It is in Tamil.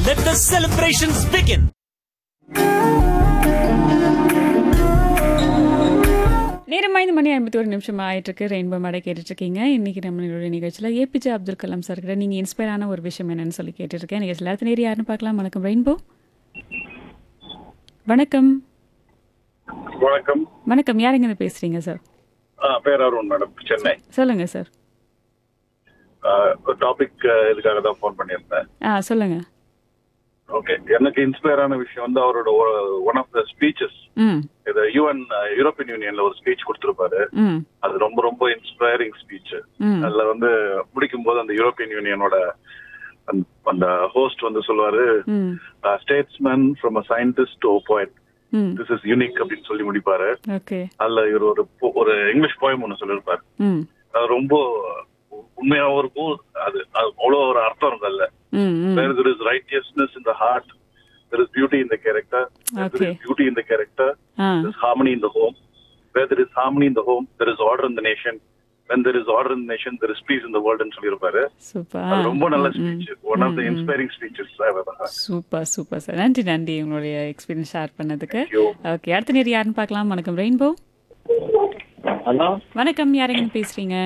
Let the celebrations begin. நேரம் ஐந்து மணி ஐம்பத்தி ஒரு நிமிஷம் ஆயிட்டு இருக்கு ரெயின்போ மடை கேட்டுட்டு இருக்கீங்க இன்னைக்கு நம்மளுடைய நிகழ்ச்சியில் ஏபிஜே அப்துல் கலாம் சார் கிட்ட நீங்கள் இன்ஸ்பயர் ஆன ஒரு விஷயம் என்னன்னு சொல்லி கேட்டுட்டு இருக்கேன் நிகழ்ச்சியில் அடுத்த நேரம் யாருன்னு பார்க்கலாம் வணக்கம் ரெயின்போ வணக்கம் வணக்கம் வணக்கம் யாருங்க பேசுறீங்க சார் ஆ, பேர் அருண் மேடம் சென்னை சொல்லுங்க சார் ஆ, ஒரு டாபிக் இதுக்காக தான் ஃபோன் பண்ணியிருந்தேன் ஆ சொல்லுங்க ஓகே எனக்கு இன்ஸ்பயர் ஆன விஷயம் வந்து அவரோட ஒன் ஆஃப் த ஸ்பீச்சஸ் ம் இது யூஎன் யூரோப்பியன் யூனியன்ல ஒரு ஸ்பீச் கொடுத்திருப்பாரு ம் அது ரொம்ப ரொம்ப இன்ஸ்பயரிங் ஸ்பீச் ம் அதுல வந்து முடிக்கும் போது அந்த யூரோப்பியன் யூனியனோட அந்த- அந்த ஹோஸ்ட் வந்து சொல்லுவாரு hmm statesman from a scientist to poet hmm this is unique அப்படின்னு சொல்லி முடிப்பாரு ஓகே அதுல இவர் ஒரு po- ஒரு இங்கிலீஷ் போயம் ஒன்று சொல்லியிருப்பாரு ம் அது ரொம்ப உண்மையாவும் இருக்கும் அது அது அவ்வளோ ஒரு அர்த்தம் இருக்கு அதுல ம் ம் where there is righteousness in the heart, there is beauty in the character, where there Okay. is beauty in the character, ah there is harmony in the home. Where there is harmony in the home, there is order in the nation. When there is order in the nation, there is peace in the world ன்னு சொல்லியிருப்பாரு சூப்பர் அது ரொம்ப நல்ல speech one of the inspiring speeches super super sir நன்றி நன்றி உங்களுடைய எக்ஸ்பீரியன்ஸ் ஷேர் பண்ணதுக்கு you. ஓகே அடுத்த நேரம் யாருன்னு பார்க்கலாம் வணக்கம் ரெயின்போ ஹலோ வணக்கம் யாருங்கன்னு பேசுறீங்க